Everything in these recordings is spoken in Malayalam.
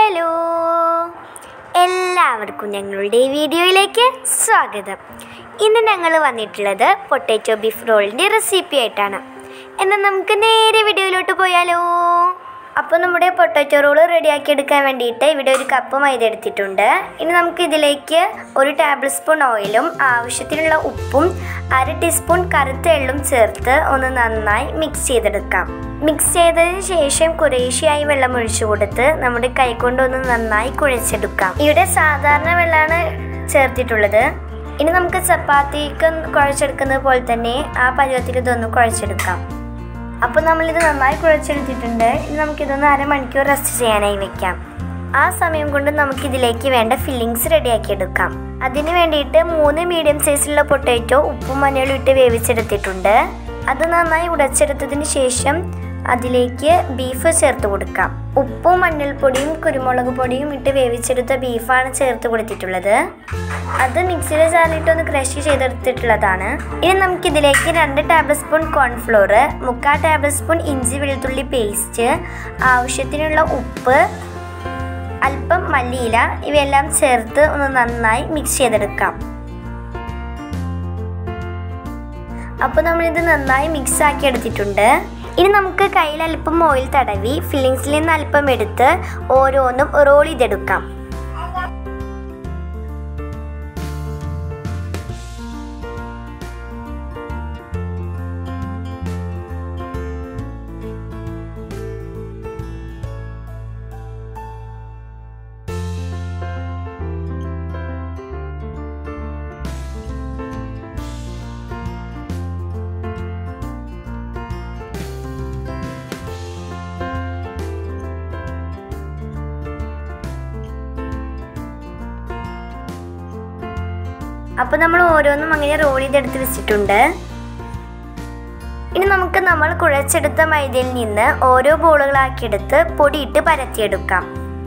ഹലോ എല്ലാവർക്കും ഞങ്ങളുടെ വീഡിയോയിലേക്ക് സ്വാഗതം ഇന്ന് ഞങ്ങൾ വന്നിട്ടുള്ളത് പൊട്ടാറ്റോ ബീഫ് റോളിൻ്റെ റെസിപ്പി ആയിട്ടാണ് എന്നാൽ നമുക്ക് നേരെ വീഡിയോയിലോട്ട് പോയാലോ അപ്പോൾ നമ്മുടെ പൊട്ടാറ്റോ റോൾ റെഡിയാക്കി എടുക്കാൻ വേണ്ടിയിട്ട് ഇവിടെ ഒരു കപ്പ് മൈദ എടുത്തിട്ടുണ്ട് ഇനി നമുക്ക് ഇതിലേക്ക് ഒരു ടേബിൾ സ്പൂൺ ഓയിലും ആവശ്യത്തിനുള്ള ഉപ്പും അര ടീസ്പൂൺ കറുത്ത എള്ളും ചേർത്ത് ഒന്ന് നന്നായി മിക്സ് ചെയ്തെടുക്കാം മിക്സ് ചെയ്തതിന് ശേഷം കുറേശ്ശെയായി വെള്ളം ഒഴിച്ചു കൊടുത്ത് നമ്മുടെ കൈകൊണ്ട് ഒന്ന് നന്നായി കുഴച്ചെടുക്കാം ഇവിടെ സാധാരണ വെള്ളമാണ് ചേർത്തിട്ടുള്ളത് ഇനി നമുക്ക് ചപ്പാത്തിക്ക് കുഴച്ചെടുക്കുന്നത് പോലെ തന്നെ ആ പരുവത്തിൽ ഇതൊന്ന് കുഴച്ചെടുക്കാം അപ്പോൾ നമ്മളിത് നന്നായി കുഴച്ചെടുത്തിട്ടുണ്ട് ഇനി നമുക്കിതൊന്ന് അരമണിക്കൂർ റെസ്റ്റ് ചെയ്യാനായി വെക്കാം ആ സമയം കൊണ്ട് നമുക്ക് ഇതിലേക്ക് വേണ്ട ഫില്ലിങ്സ് റെഡിയാക്കി എടുക്കാം അതിന് വേണ്ടിയിട്ട് മൂന്ന് മീഡിയം സൈസിലുള്ള പൊട്ടാറ്റോ ഉപ്പും മഞ്ഞളും ഇട്ട് വേവിച്ചെടുത്തിട്ടുണ്ട് അത് നന്നായി ഉടച്ചെടുത്തതിന് ശേഷം അതിലേക്ക് ബീഫ് ചേർത്ത് കൊടുക്കാം ഉപ്പും മഞ്ഞൾപ്പൊടിയും കുരുമുളക് പൊടിയും ഇട്ട് വേവിച്ചെടുത്ത ബീഫാണ് ചേർത്ത് കൊടുത്തിട്ടുള്ളത് അത് മിക്സിയുടെ ജാറിലിട്ട് ഒന്ന് ക്രഷ് ചെയ്തെടുത്തിട്ടുള്ളതാണ് ഇനി നമുക്കിതിലേക്ക് രണ്ട് ടേബിൾ സ്പൂൺ കോൺഫ്ലോർ മുക്കാൽ ടേബിൾ സ്പൂൺ ഇഞ്ചി വെളുത്തുള്ളി പേസ്റ്റ് ആവശ്യത്തിനുള്ള ഉപ്പ് അല്പം മല്ലിയില ഇവയെല്ലാം ചേർത്ത് ഒന്ന് നന്നായി മിക്സ് ചെയ്തെടുക്കാം അപ്പോൾ നമ്മളിത് നന്നായി മിക്സ് ആക്കി എടുത്തിട്ടുണ്ട് ഇനി നമുക്ക് കയ്യിൽ അല്പം ഓയിൽ തടവി ഫില്ലിങ്സിൽ നിന്ന് അല്പം എടുത്ത് ഓരോന്നും റോൾ ചെയ്തെടുക്കാം അപ്പോൾ നമ്മൾ ഓരോന്നും അങ്ങനെ റോൾ ചെയ്തെടുത്ത് വെച്ചിട്ടുണ്ട് ഇനി നമുക്ക് നമ്മൾ കുഴച്ചെടുത്ത മൈദയിൽ നിന്ന് ഓരോ ബോളുകളാക്കിയെടുത്ത് പൊടിയിട്ട് പരത്തിയെടുക്കാം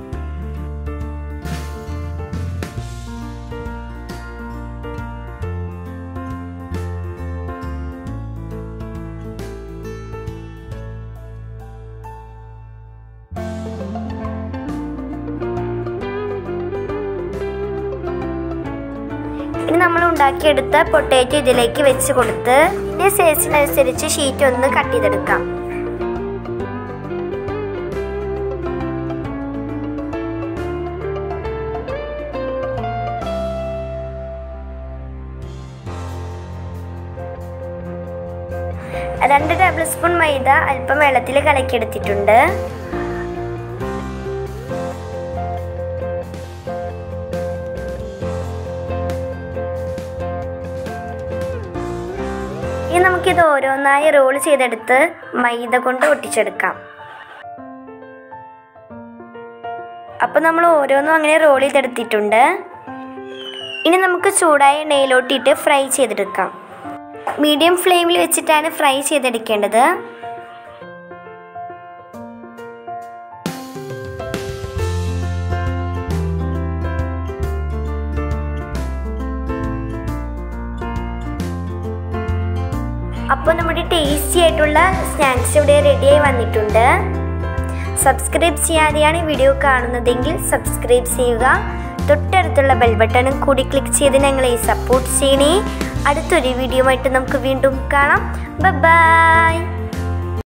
ഇനി നമ്മൾ ഉണ്ടാക്കിയെടുത്ത പൊട്ടാറ്റോ ഇതിലേക്ക് വെച്ച് കൊടുത്ത് ഇതിന്റെ സൈസിനനുസരിച്ച് ഷീറ്റ് ഒന്ന് കട്ട് ചെയ്തെടുക്കാം രണ്ട് ടേബിൾ സ്പൂൺ മൈദ അല്പം വെള്ളത്തിൽ കലക്കിയെടുത്തിട്ടുണ്ട് ഇനി നമുക്കിത് ഓരോന്നായി റോൾ ചെയ്തെടുത്ത് മൈദ കൊണ്ട് ഒട്ടിച്ചെടുക്കാം അപ്പോൾ നമ്മൾ ഓരോന്നും അങ്ങനെ റോൾ ചെയ്തെടുത്തിട്ടുണ്ട് ഇനി നമുക്ക് ചൂടായ എണ്ണയിലോട്ടിട്ട് ഫ്രൈ ചെയ്തെടുക്കാം മീഡിയം ഫ്ലെയിമിൽ വെച്ചിട്ടാണ് ഫ്രൈ ചെയ്തെടുക്കേണ്ടത് അപ്പോൾ നമ്മുടെ ടേസ്റ്റി ആയിട്ടുള്ള സ്നാക്സ് ഇവിടെ റെഡിയായി വന്നിട്ടുണ്ട് സബ്സ്ക്രൈബ് ചെയ്യാതെയാണ് വീഡിയോ കാണുന്നതെങ്കിൽ സബ്സ്ക്രൈബ് ചെയ്യുക തൊട്ടടുത്തുള്ള ബെൽ ബട്ടണും കൂടി ക്ലിക്ക് ചെയ്ത് ഞങ്ങളെ സപ്പോർട്ട് ചെയ്യണേ അടുത്തൊരു വീഡിയോ ആയിട്ട് നമുക്ക് വീണ്ടും കാണാം ബൈ